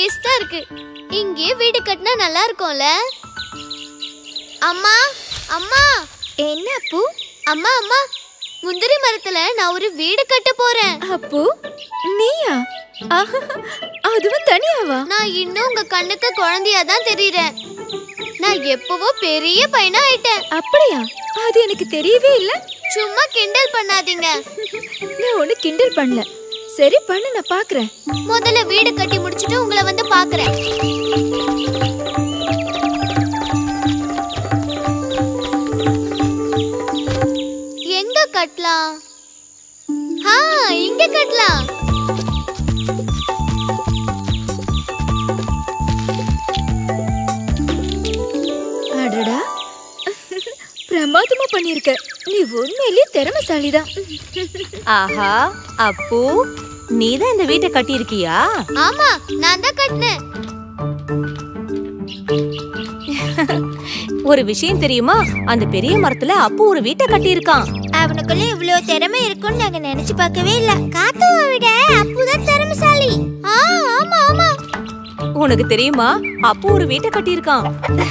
டேஸ்டா இருக்கு இங்கேயே வீடு கட்டினா நல்லா இருக்கும்ல அம்மா அம்மா என்ன அப்பு அம்மா அம்மா முந்திரி மரத்துல நான் ஒரு வீடு கட்ட போறேன் அப்பு நீயா ஆஹா, அதுவும் தனியாவா நான் இன்னும் உங்க கண்ணுக்கு குழந்தையா தான் தெரியுறேன் நான் எப்பவோ பெரிய பையனா ஆயிட்டேன் அப்படியா அது எனக்கு தெரியவே இல்ல சும்மா கிண்டல் பண்ணாதீங்க நான் ஒண்ணு கிண்டல் பண்ணல சரி பண்ணு நான் பாக்குறேன் முதல்ல வீடு கட்டி முடிச்சிட்டு உங்களை வந்து பாக்குறேன் எங்க கட்டலாம் ஆ இங்க கட்டலாம் அடடா பிரமாதமா பண்ணிருக்க நீ உண்மையிலேயே திறமைசாலிதான் ஆஹா அப்பு நீதான் இந்த வீட்டை கட்டியிருக்கியா ஆமா நான் தான் கட்டினேன் ஒரு விஷயம் தெரியுமா அந்த பெரிய மரத்துல அப்பு ஒரு வீட்டை கட்டியிருக்கான் அவனுக்குள்ள இவ்வளவு திறமை இருக்கும்னு நாங்க நினைச்சு பார்க்கவே இல்ல காத்துவை விட அப்புதான் திறமைசாலி ஆ ஆமா ஆமா உனக்கு தெரியுமா அப்பு ஒரு வீட்டை கட்டியிருக்கான்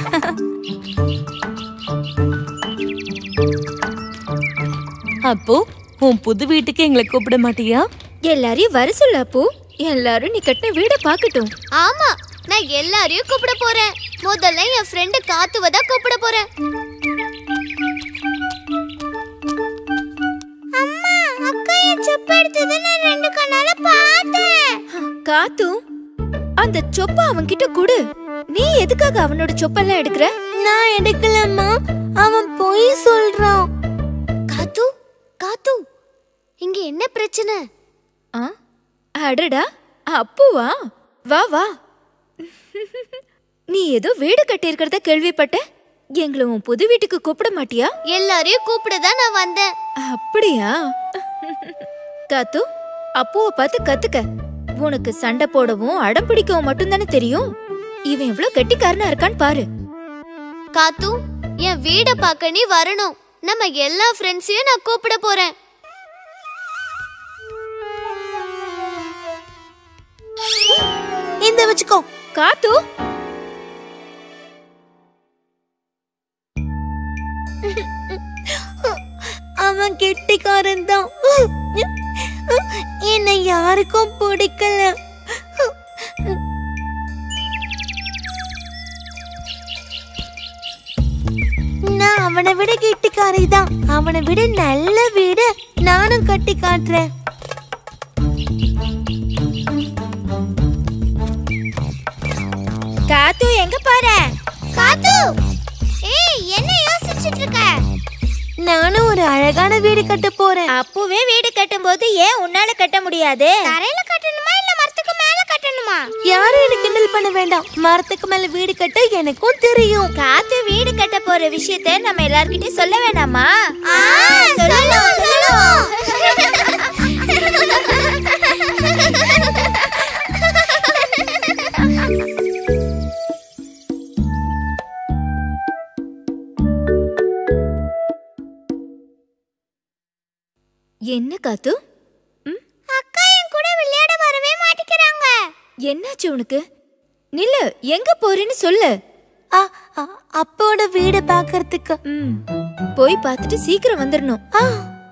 அப்போ உன் புது வீட்டுக்கு எங்களை கூப்பிட மாட்டியா எல்லாரையும் வர சொல்லு அப்பு எல்லாரும் நீ கட்டின வீட பாக்கட்டும் ஆமா நான் எல்லாரையும் கூப்பிட போறேன் முதல்ல என் ஃப்ரெண்டு காத்துவ தான் கூப்பிட போறேன் அம்மா அக்கா என் செப்ப எடுத்தது நான் ரெண்டு கண்ணால பார்த்தேன் காத்து அந்த சொப்ப அவன்கிட்ட குடு நீ எதுக்காக அவனோட சொப்பெல்லாம் எடுக்கிற நான் எடுக்கலம்மா அவன் போய் சொல்றான் காத்து காத்து இங்க என்ன பிரச்சனை ஆ அடடா அப்புவா வா வா நீ ஏதோ வீடு கட்டியிருக்கிறத கேள்விப்பட்ட எங்களை உன் புது வீட்டுக்கு கூப்பிட மாட்டியா எல்லாரையும் கூப்பிட தான் நான் வந்தேன் அப்படியா காத்து அப்புவை பார்த்து கத்துக்க உனக்கு சண்டை போடவும் அடம் பிடிக்கவும் மட்டும்தானே தெரியும் இவன் எவ்வளவு கெட்டிக்காரனா இருக்கான்னு பாரு காத்து என் வீட பார்க்க நீ வரணும் நம்ம எல்லா ஃப்ரெண்ட்ஸையும் நான் கூப்பிட போறேன் இந்த வச்சுக்கோ காத்து அவன் கெட்டிக்காரன் தான் என்னை யாருக்கும் பிடிக்கல நான் அவனை விட கெட்டிக்காரி தான் அவனை விட நல்ல வீடு நானும் கட்டி காட்டுறேன் காத்து எங்க பாரு காத்து ஏய் என்ன யோசிச்சுட்டு இருக்க நானும் ஒரு அழகான வீடு கட்ட போறேன் அப்புவே வீடு கட்டும் போது ஏன் உன்னால கட்ட முடியாது தரையில கட்டணுமா இல்ல மரத்துக்கு மேல கட்டணுமா யாரும் எனக்கு கிண்டல் பண்ண வேண்டாம் மரத்துக்கு மேல வீடு கட்ட எனக்கும் தெரியும் காத்து வீடு கட்ட போற விஷயத்த நம்ம எல்லார்கிட்டயும் சொல்ல வேணாமா சொல்லுவோம் சொல்லுவோம் என்ன காத்து அக்கா என் கூட விளையாட வரவே மாட்டேங்கிறாங்க என்னாச்சு உனக்கு நில்லு எங்க போறேன்னு சொல்லு ஆ, ஆ, அப்போட வீடு பாக்குறதுக்கு ம் போய் பார்த்துட்டு சீக்கிரம் வந்துடணும் ஆ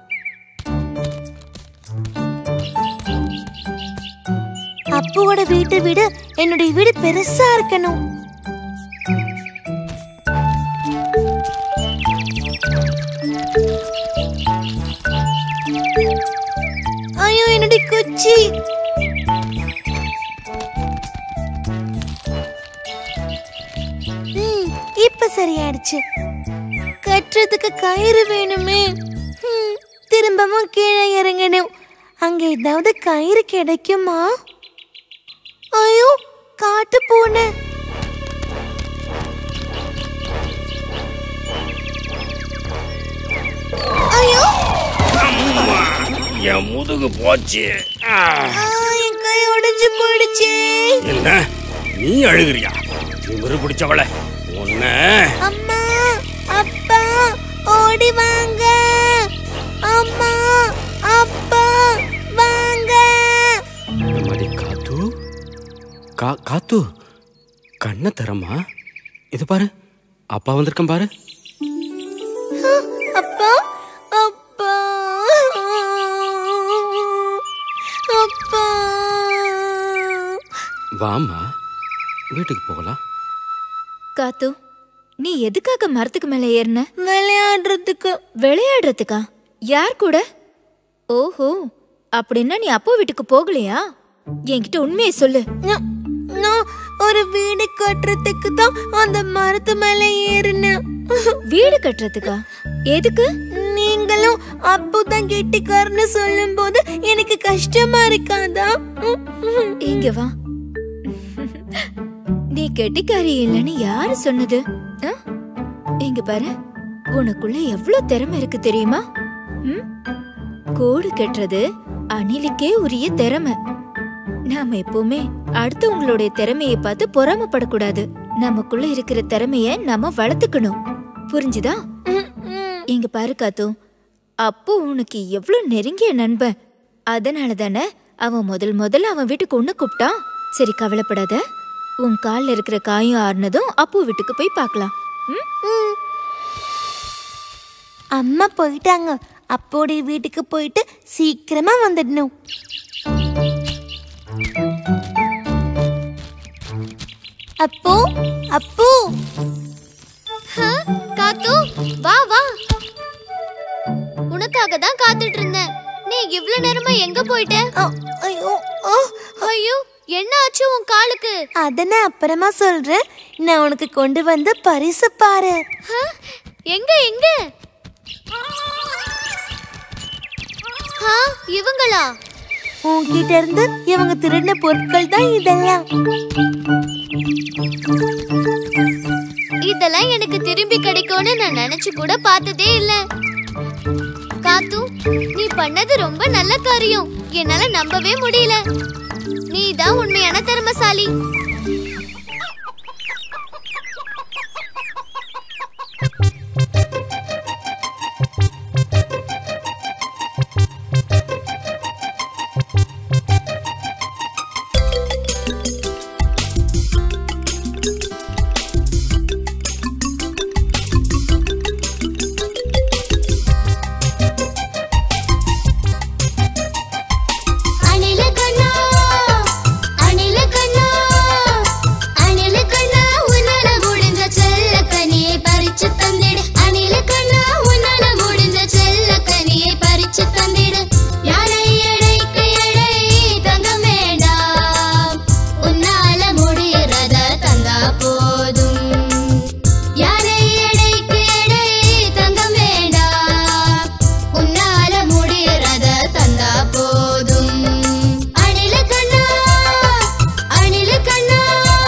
அப்புவோட வீட்டை விட என்னுடைய வீடு பெருசா இருக்கணும் ஐயோ என்னுடைய குச்சி ம், இப்ப சரியாயிடுச்சு கட்டுறதுக்கு கயிறு வேணுமே ம், திரும்பவும் கீழே இறங்கணும் அங்க ஏதாவது கயிறு கிடைக்குமா ஐயோ காட்டு பூனை ஐயோ என் முதுகு போச்சு ஆ, ஆ, என் கை உடைஞ்சு போயிடுச்சு என்ன நீ அழுகிறியா திமிரு பிடிச்சவள உன்ன அம்மா அப்பா ஓடி வாங்க அம்மா அப்பா வாங்க இந்த மாதிரி காத்து கா காத்து கண்ணை தரமா இது பாரு அப்பா வந்திருக்கேன் பாரு அப்பா அப்பா அப்பா வாம்மா வீட்டுக்கு போகலாம் காத்து நீ எதுக்காக மரத்துக்கு மேல ஏறின விளையாடுறதுக்கு விளையாடுறதுக்கா யார் கூட ஓஹோ அப்படின்னா நீ அப்போ வீட்டுக்கு போகலையா என்கிட்ட உண்மையை சொல்லு நான் நான் ஒரு வீடு கட்டுறதுக்கு தான் அந்த மரத்து மேல ஏறினேன் வீடு கட்டுறதுக்கா எதுக்கு நீங்களும் அப்போதான் கெட்டிக்காரன்னு சொல்லும்போது எனக்கு கஷ்டமா இருக்காதா இங்க வா நீ கெட்டிக்காரி இல்லைன்னு யாரு சொன்னது ஆ? இங்க பாரு உனக்குள்ள எவ்வளவு திறமை இருக்கு தெரியுமா ம்? கூடு கட்டுறது அணிலுக்கே உரிய திறமை நாம எப்பவுமே அடுத்தவங்களுடைய திறமையை பார்த்து பொறாமப்படக்கூடாது நமக்குள்ள இருக்கிற திறமைய நாம வளர்த்துக்கணும் புரிஞ்சுதா இங்க பாரு காத்து அப்போ உனக்கு எவ்வளவு நெருங்கிய நண்பன் அதனால தானே அவன் முதல் முதல்ல அவன் வீட்டுக்கு ஒண்ணு கூப்பிட்டான் சரி கவலைப்படாத உன் கால்ல இருக்கிற காயம் ஆறுனதும் அப்போ வீட்டுக்கு போய் பார்க்கலாம் ம்? அம்மா போயிட்டாங்க அப்போடைய வீட்டுக்கு போயிட்டு சீக்கிரமா வந்துடணும் அப்போ அப்போ ஹ, காத்து வா வா உனக்காக தான் காத்துட்டு இருந்தேன் நீ இவ்ளோ நேரமா எங்க போயிட்ட அ, ஐயோ ஆ, ஐயோ என்ன ஆச்சு உன் காலுக்கு அத நான் அப்புறமா சொல்றேன் நான் உனக்கு கொண்டு வந்த பரிசு பாரு ஹ, எங்க எங்க ஆ, இவங்களா உன்கிட்ட இருந்து இவங்க திருடின பொருட்கள் தான் இதெல்லாம் இதெல்லாம் எனக்கு திரும்பி கிடைக்கும்னு நான் நினைச்சு கூட பார்த்ததே இல்ல காத்து நீ பண்ணது ரொம்ப நல்ல காரியம் என்னால நம்பவே முடியல நீ தான் உண்மையான திறமசாலி அணில கண்ணா அணில கண்ணா அணில கண்ணா உன்னால முடிஞ்ச செல்ல கனியை பறிச்சு தந்திடு அணில கண்ணா உன்னால முடிஞ்ச செல்ல கனியை பறிச்சு தந்திடு யாரை எடைக்கு எடை தங்கம் வேண்டாம் உன்னால முடியறத தந்தா போதும் யாரை எடைக்கு எடை தங்கம் வேண்டாம் உன்னால முடியறத தந்தா போதும் அணில கண்ணா அணில கண்ணா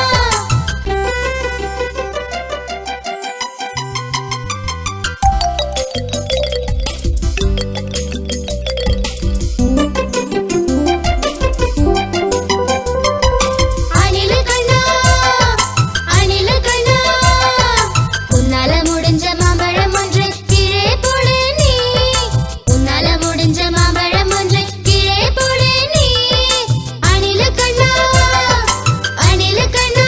அணில கண்ணா அணில கண்ணா உன்னால முடிஞ்ச மாம்பழம் ஒன்று கீழே போடு நீ உன்னால முடிஞ்ச மாம்பழம் ஒன்று கீழே போடு நீ அணில கண்ணா அணில கண்ணா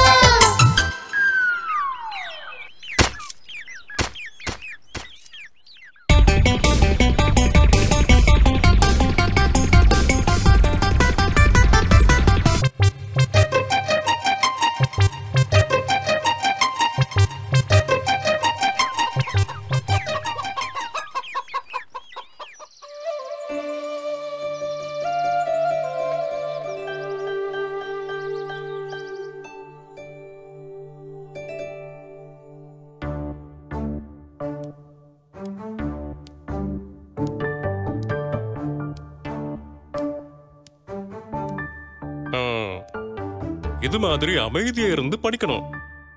ஆ, இது மாதிரி அமைதியா இருந்து படிக்கணும்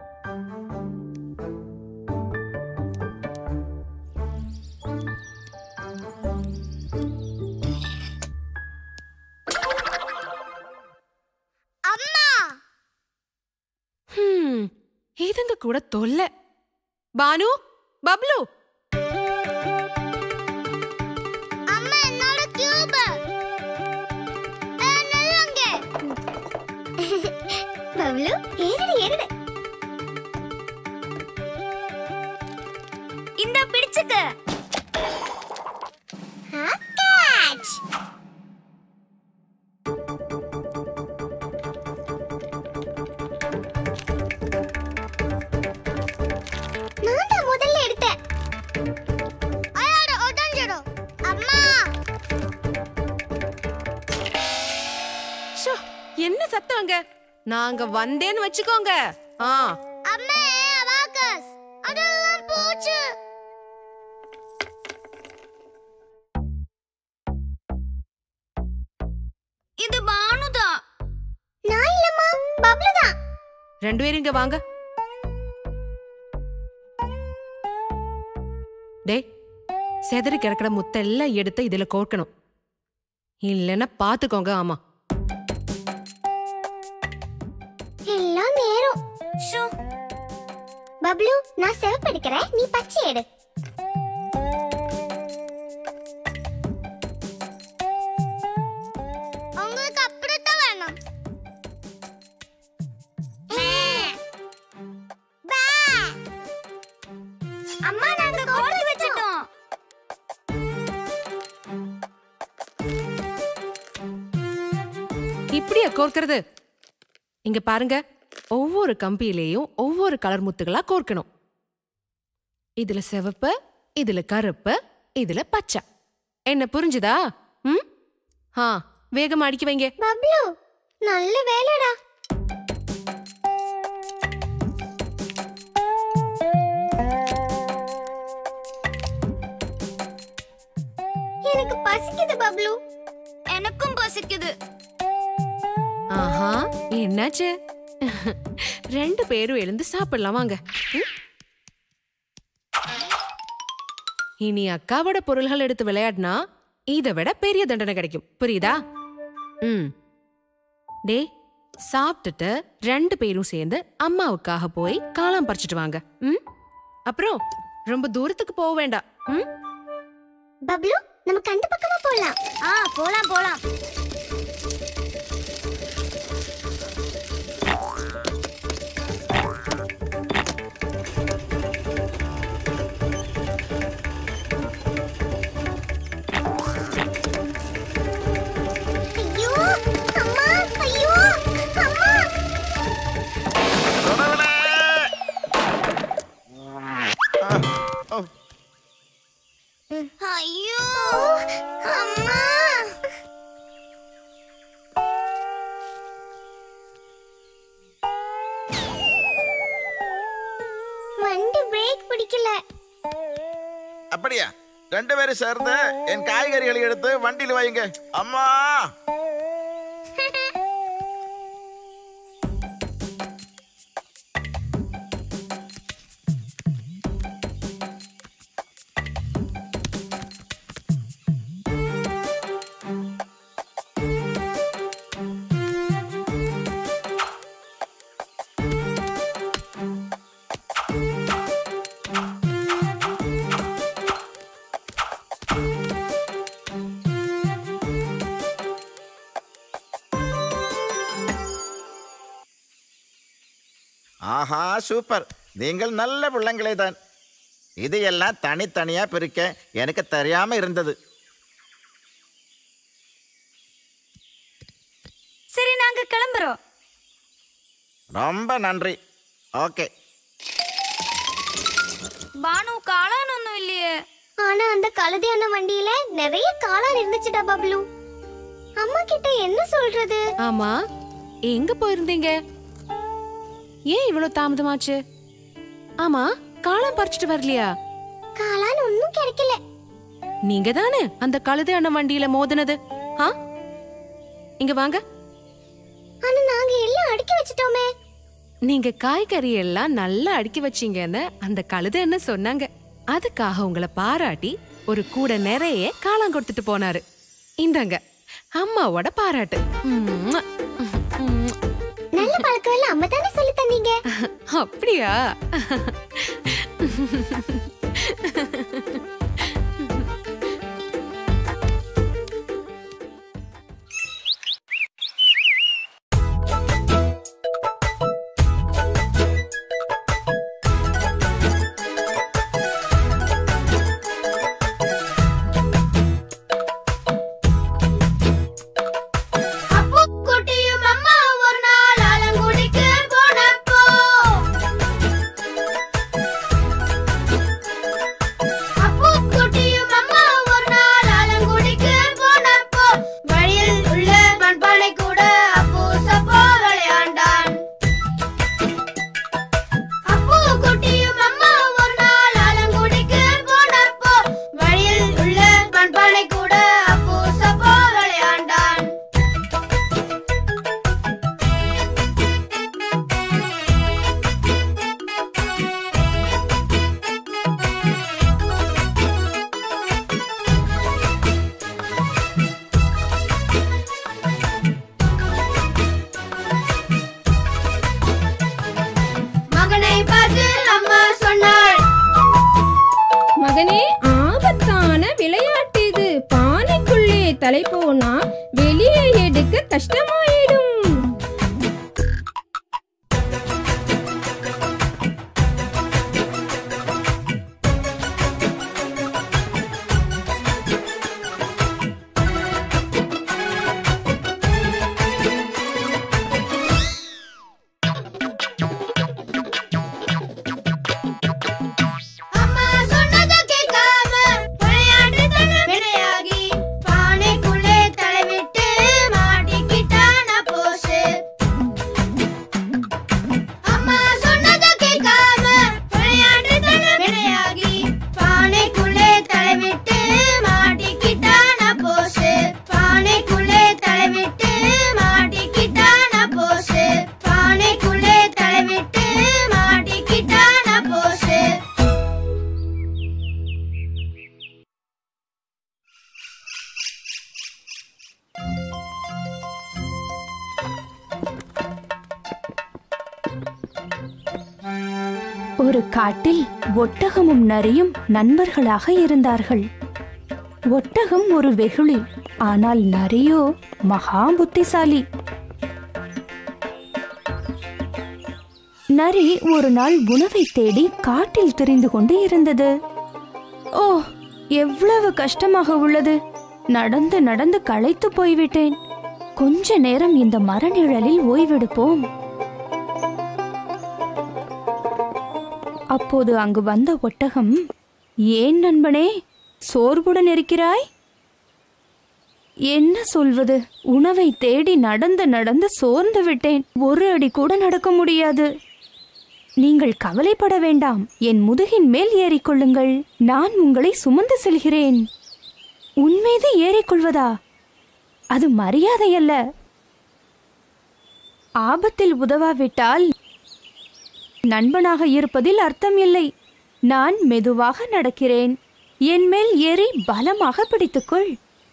ஹம், இதுங்க கூட தொல்லை பானு பப்ளு அம்மா என்னோட கியூப் பப்ளு ஏறுடு ஏறுடு இந்த பிடிச்சுக்க கேட்ச் நான் தான் முதல்ல எடுத்தேன் அயாட ஒதஞ்சிடும் அம்மா ஷோ, என்ன சத்தம் அங்க நாங்க வந்தேன்னு வச்சுக்கோங்க ஆ அம்மா அவாகஸ் அதெல்லாம் போச்சு இது பானுதா நான் இல்லம்மா பப்ளு தான் ரெண்டு பேரும் இங்க வாங்க டேய் செதறி கிடக்கிற முத்தெல்லாம் எடுத்து இதுல கோர்க்கணும் இல்லைன்னா பாத்துக்கோங்க ஆமா எல்லாம் நேரம் ஷோ பப்ளு நான் சிவப்பு எடுக்கிறேன் நீ பச்சை எடு உங்களுக்கு அப்படித்தான் வேணும் அம்மா நாங்க கோர்த்து வச்சிட்டோம் இப்படியா கோர்க்கிறது இங்க பாருங்க ஒவ்வொரு கம்பியிலேயும் ஒவ்வொரு கலர் முத்துகளா கோர்க்கணும் இதுல சிவப்பு இதுல கருப்பு இதுல பச்சை என்ன புரிஞ்சுதா ம் ஆ வேகமா அடிக்க வைங்க பப்ளு நல்ல வேலைடா எனக்கு பசிக்குது பப்ளு எனக்கும் பசிக்குது ஆஹா என்னாச்சு ரெண்டு பேரும் எழுந்து சாப்பிடலாம் வாங்க ம்? இனி அக்காவோட பொருள்கள் எடுத்து விளையாடினா இதை விட பெரிய தண்டனை கிடைக்கும் புரியுதா ம் டே சாப்பிட்டுட்டு ரெண்டு பேரும் சேர்ந்து அம்மாவுக்காக போய் காளான் பறிச்சிட்டு வாங்க ம் அப்புறம் ரொம்ப தூரத்துக்கு போக வேண்டாம் ம் பப்ளு நம்ம கண்டு பக்கமா போலாம் ஆ போலாம் போலாம் ஐயோ அம்மா ஐயோ அம்மா ஐயோ அம்மா வண்டி பிரேக் பிடிக்கல அப்படியா ரெண்டு பேரும் சேர்ந்து என் காய்கறிகளை எடுத்து வண்டியில் வைங்க அம்மா ஆஹா சூப்பர் நீங்கள் நல்ல பிள்ளைங்களே தான் இது எல்லாம் தனித்தனியா பிரிக்க எனக்கு தெரியாம இருந்தது சரி நாங்க கிளம்புறோம் ரொம்ப நன்றி ஓகே பானு காளான் ஒண்ணும் இல்லையே ஆனா அந்த கழுதையான வண்டியில நிறைய காளான் இருந்துச்சுடா பப்ளு அம்மா கிட்ட என்ன சொல்றது ஆமா எங்க போயிருந்தீங்க ஏன் இவ்வளவு தாமதமாச்சு ஆமா காளான் பறிச்சிட்டு வரலையா காளான் ஒன்னும் கிடைக்கல நீங்க தானே அந்த கழுதை அண்ணன் வண்டியில மோதினது ஆ இங்க வாங்க ஆனா நாங்க எல்லாம் அடுக்கி வச்சிட்டோமே நீங்க காய்கறி எல்லாம் நல்லா அடுக்கி வச்சீங்கன்னு அந்த கழுதை என்ன சொன்னாங்க அதுக்காக உங்களை பாராட்டி ஒரு கூட நிறைய காளான் கொடுத்துட்டு போனாரு இந்தாங்க அம்மாவோட பாராட்டு உம்முவா. உம்முவா. நல்ல பழக்கம் எல்லாம் அம்மா தானே சொல்லி தந்தீங்க அப்படியா உள்ளே போனா வெளியே எடுக்க கஷ்டமாயிடும் அம்மா சொன்னதை கேட்காம விளையாட்டு தன வினையாகி பானைக்குள்ளே தலைவிட்டு மாட்டிக்கிட்டான போசு அம்மா சொன்னதை கேட்காம விளையாட்டு தன வினையாகி பானைக்குள்ளே தலைவிட்டு மாட்டிக்கிட்டான போசு பானைக்குள்ளே தலைவிட்டு மாட்டிக்கிட்டான போசு பானைக்குள்ளே தலைவிட்டு மாட்டிக்கிட்டான போசு ஒரு காட்டில் ஒட்டகமும் நரியும் நண்பர்களாக இருந்தார்கள் ஒட்டகம் ஒரு வெகுளி ஆனால் நரியோ மகா புத்திசாலி நரி ஒரு நாள் உணவை தேடி காட்டில் திரிந்து கொண்டு இருந்தது ஓ எவ்வளவு கஷ்டமாக உள்ளது நடந்து நடந்து களைத்து போய்விட்டேன் கொஞ்ச நேரம் இந்த மரநிழலில் ஓய்வெடுப்போம் அப்போது அங்கு வந்த ஒட்டகம் ஏன் நண்பனே சோர்வுடன் இருக்கிறாய் என்ன சொல்வது உணவை தேடி நடந்து நடந்து சோர்ந்து விட்டேன் ஒரு அடி கூட நடக்க முடியாது நீங்கள் கவலைப்பட வேண்டாம் என் முதுகின் மேல் ஏறிக்கொள்ளுங்கள் நான் உங்களை சுமந்து செல்கிறேன் உன் மீது ஏறிக்கொள்வதா அது மரியாதை அல்ல ஆபத்தில் உதவாவிட்டால் நண்பனாக இருப்பதில் அர்த்தம் இல்லை நான் மெதுவாக நடக்கிறேன் என் மேல் ஏறி பலமாக பிடித்துக்கொள்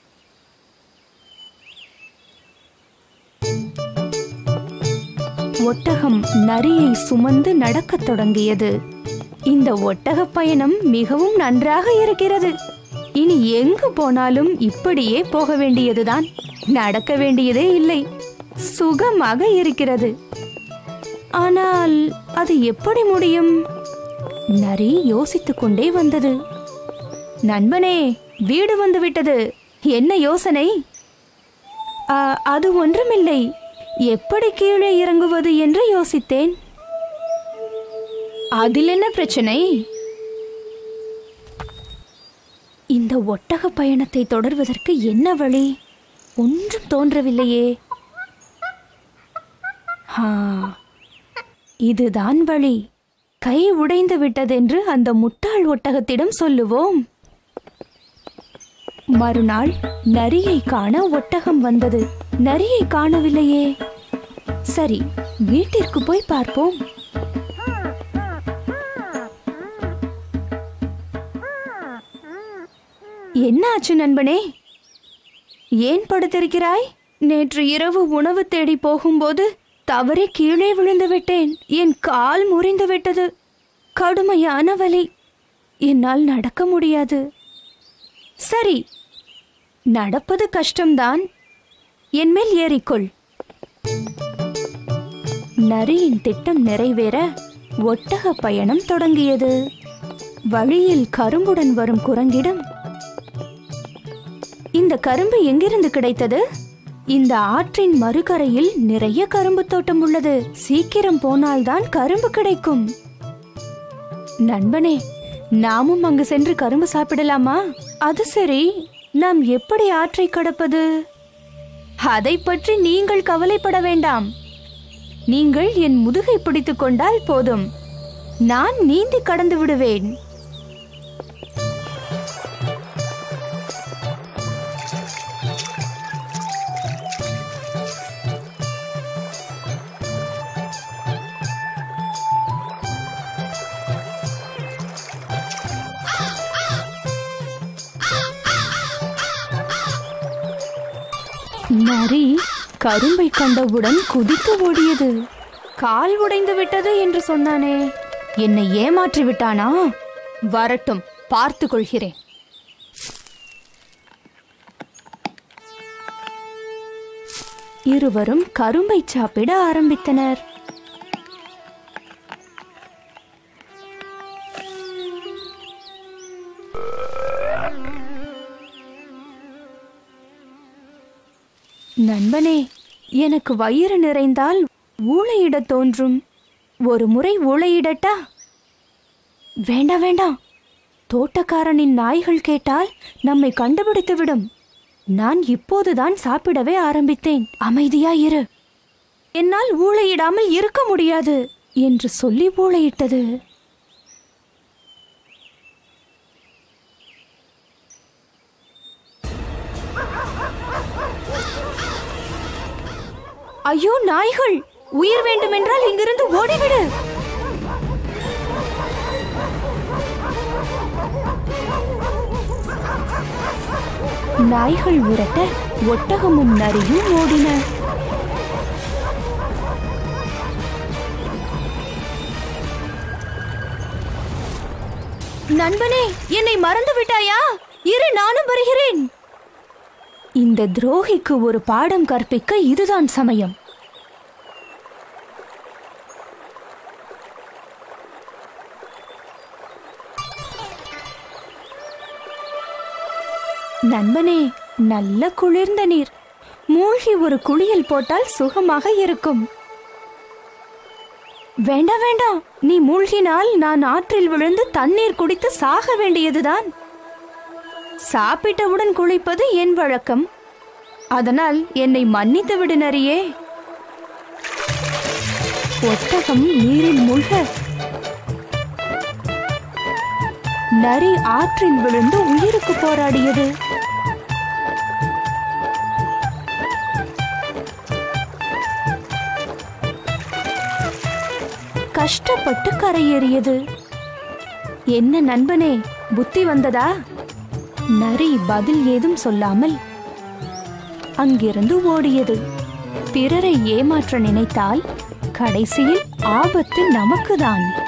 ஒட்டகம் நரியை சுமந்து நடக்கத் தொடங்கியது இந்த ஒட்டகப் பயணம் மிகவும் நன்றாக இருக்கிறது இனி எங்கு போனாலும் இப்படியே போக வேண்டியதுதான் நடக்க வேண்டியதே இல்லை சுகமாக இருக்கிறது ஆனால் அது எப்படி முடியும் நரி யோசித்துக் கொண்டே வந்தது நண்பனே வீடு வந்து விட்டது என்ன யோசனை "ஆ, அது ஒன்றுமில்லை எப்படி கீழே இறங்குவது என்று யோசித்தேன் அதில் என்ன பிரச்சனை இந்த ஒட்டக பயணத்தை தொடர்வதற்கு என்ன வழி ஒன்றும் தோன்றவில்லையே ஹா இதுதான் வழி கை உடைந்து விட்டதென்று அந்த முட்டாள் ஒட்டகத்திடம் சொல்லுவோம் மறுநாள் நரியை காண ஒட்டகம் வந்தது நரியை காணவில்லையே சரி வீட்டிற்கு போய் பார்ப்போம் என்ன ஆச்சு நண்பனே ஏன் படுத்திருக்கிறாய் நேற்று இரவு உணவு தேடி போகும்போது தவறி கீழே விழுந்து விட்டேன் என் கால் முறிந்து விட்டது கடுமையான வலி என்னால் நடக்க முடியாது சரி நடப்பது கஷ்டம்தான் என்மேல் ஏறிக்கொள் நரியின் திட்டம் நிறைவேற ஒட்டக பயணம் தொடங்கியது வழியில் கரும்புடன் வரும் குரங்கிடம் இந்த கரும்பு எங்கிருந்து கிடைத்தது இந்த ஆற்றின் மறுகரையில் நிறைய கரும்பு தோட்டம் உள்ளது சீக்கிரம் போனால்தான் கரும்பு கிடைக்கும் நண்பனே நாமும் அங்கு சென்று கரும்பு சாப்பிடலாமா அது சரி நாம் எப்படி ஆற்றை கடப்பது அதை பற்றி நீங்கள் கவலைப்பட வேண்டாம் நீங்கள் என் முதுகை பிடித்துக் கொண்டால் போதும் நான் நீந்தி கடந்து விடுவேன் நரி கரும்பை கண்டவுடன் குதித்து ஓடியது கால் உடைந்து விட்டது என்று சொன்னானே என்னை ஏமாற்றி விட்டானா வரட்டும் பார்த்து கொள்கிறேன் இருவரும் கரும்பை சாப்பிட ஆரம்பித்தனர் நண்பனே எனக்கு வயிறு நிறைந்தால் ஊளையிடத் தோன்றும் ஒரு முறை ஊளையிடட்டா வேண்டாம் வேண்டாம் தோட்டக்காரனின் நாய்கள் கேட்டால் நம்மை கண்டுபிடித்து விடும் நான் இப்போதுதான் சாப்பிடவே ஆரம்பித்தேன் அமைதியா இரு என்னால் ஊளையிடாமல் இருக்க முடியாது என்று சொல்லி ஊளையிட்டது ஐயோ நாய்கள் உயிர் வேண்டுமென்றால் இங்கிருந்து ஓடிவிடு நாய்கள் விரட்ட ஒட்டகமும் நரியும் ஓடின நண்பனே என்னை மறந்து விட்டாயா இரு நானும் வருகிறேன் இந்த துரோகிக்கு ஒரு பாடம் கற்பிக்க இதுதான் சமயம் நண்பனே நல்ல குளிர்ந்த நீர் மூழ்கி ஒரு குளியல் போட்டால் சுகமாக இருக்கும் வேண்டாம் வேண்டாம் நீ மூழ்கினால் நான் ஆற்றில் விழுந்து தண்ணீர் குடித்து சாக வேண்டியதுதான் சாப்பிட்டவுடன் குளிப்பது என் வழக்கம் அதனால் என்னை மன்னித்து விடு நரியே ஒட்டகம் நீரில் மூழ்க நரி ஆற்றில் விழுந்து உயிருக்கு போராடியது கஷ்டப்பட்டு கரையேறியது என்ன நண்பனே புத்தி வந்ததா நரி பதில் ஏதும் சொல்லாமல் அங்கிருந்து ஓடியது பிறரை ஏமாற்ற நினைத்தால் கடைசியில் ஆபத்து நமக்குதான்